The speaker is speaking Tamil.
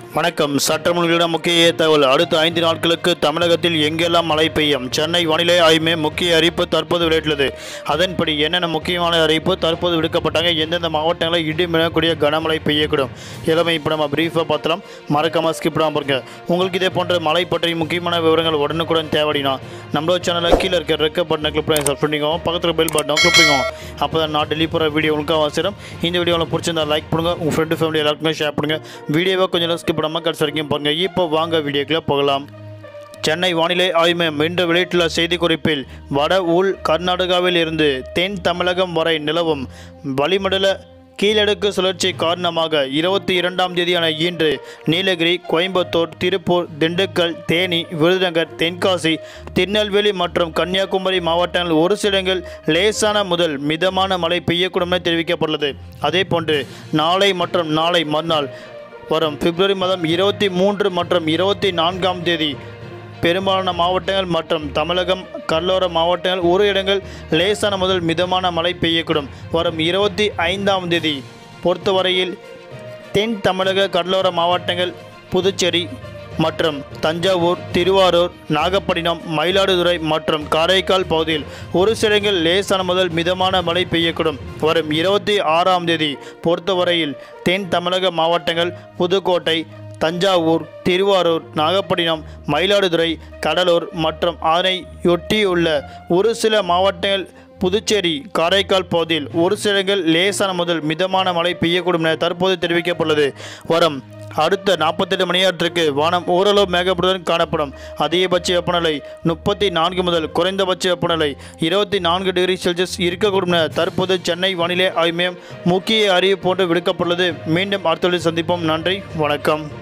வணக்கம் சட்டமன்றிடம் முக்கிய தகவல் அடுத்த ஐந்து நாட்களுக்கு தமிழகத்தில் எங்கெல்லாம் மழை பெய்யும் சென்னை வானிலை ஆய்வு மையம் முக்கிய அறிவிப்பு தற்போது வெளியிட்டுள்ளது அதன்படி என்னென்ன முக்கியமான அறிவிப்பு தற்போது விடுக்கப்பட்டாங்க எந்தெந்த மாவட்டங்களில் இடி மிழக்கூடிய கனமழை பெய்யக்கூடும் எல்லாமே இப்போ நம்ம பிரீஃபாக பார்த்தலாம் மறக்காம ஸ்கிப் பண்ணாம பாருங்க உங்களுக்கு இதே போன்ற மழை பற்றி முக்கியமான விவரங்கள் உடனுக்குடன் தேவைடினா நம்மளோட சேனலில் கீழே இருக்க ரெக்க பட்டனை கிளிக் பண்ணி சப்ஸ்கிரைப் பண்ணிக்கோங்க பக்கத்தில் பெல் பட்டனை கிளிக் பண்ணிக்கோங்க அப்போ தான் நான் டெல்லி போகிற வீடியோ உங்களுக்கு அவசரம் இந்த வீடியோ உங்களுக்கு பிடிச்சிருந்தா லைக் பண்ணுங்கள் உங்கள் ஃப்ரெண்டு ஃபேமிலி எல்லாருக்குமே ஷேர் பண்ணுங்கள் வீடியோவை கொஞ்சம் ஸ்கிப் பண்ணாமல் கடைசி வரைக்கும் பாருங்கள் இப்போ வாங்க வீடியோக்குள்ளே போகலாம் சென்னை வானிலை ஆய்வு மையம் இன்று வெளியிட்டுள்ள செய்திக்குறிப்பில் வட உள் கர்நாடகாவில் இருந்து தென் தமிழகம் வரை நிலவும் வளிமண்டல கீழடுக்கு சுழற்சி காரணமாக இருபத்தி இரண்டாம் தேதியான இன்று நீலகிரி கோயம்புத்தூர் திருப்பூர் திண்டுக்கல் தேனி விருதுநகர் தென்காசி திருநெல்வேலி மற்றும் கன்னியாகுமரி மாவட்டங்கள் ஒரு சில இடங்கள் லேசான முதல் மிதமான மழை பெய்யக்கூடும் என தெரிவிக்கப்பட்டுள்ளது அதேபோன்று நாளை மற்றும் நாளை மறுநாள் வரும் பிப்ரவரி மாதம் இருபத்தி மூன்று மற்றும் இருபத்தி நான்காம் தேதி பெரும்பாலான மாவட்டங்கள் மற்றும் தமிழகம் கடலோர மாவட்டங்கள் ஒரு இடங்கள் லேசான முதல் மிதமான மழை பெய்யக்கூடும் வரும் இருபத்தி ஐந்தாம் தேதி பொறுத்தவரையில் தென் தமிழக கடலோர மாவட்டங்கள் புதுச்சேரி மற்றும் தஞ்சாவூர் திருவாரூர் நாகப்பட்டினம் மயிலாடுதுறை மற்றும் காரைக்கால் பகுதியில் ஒரு சில இடங்கள் லேசான முதல் மிதமான மழை பெய்யக்கூடும் வரும் இருபத்தி ஆறாம் தேதி பொறுத்தவரையில் தென் தமிழக மாவட்டங்கள் புதுக்கோட்டை தஞ்சாவூர் திருவாரூர் நாகப்பட்டினம் மயிலாடுதுறை கடலூர் மற்றும் அதனையொட்டியுள்ள ஒரு சில மாவட்டங்கள் புதுச்சேரி காரைக்கால் பகுதியில் ஒரு சில இடங்கள் லேசான முதல் மிதமான மழை பெய்யக்கூடும் என தற்போது தெரிவிக்கப்பட்டுள்ளது வரும் அடுத்த நாற்பத்தெட்டு மணி நேரத்திற்கு வானம் ஓரளவு மேகப்பட்டுடன் காணப்படும் அதிகபட்ச வெப்பநிலை முப்பத்தி நான்கு முதல் குறைந்தபட்ச வெப்பநிலை இருபத்தி நான்கு டிகிரி செல்சியஸ் இருக்கக்கூடும் என தற்போது சென்னை வானிலை ஆய்வு மையம் முக்கிய அறிவிப்பு போன்று விடுக்கப்பட்டுள்ளது மீண்டும் அடுத்த சந்திப்போம் நன்றி வணக்கம்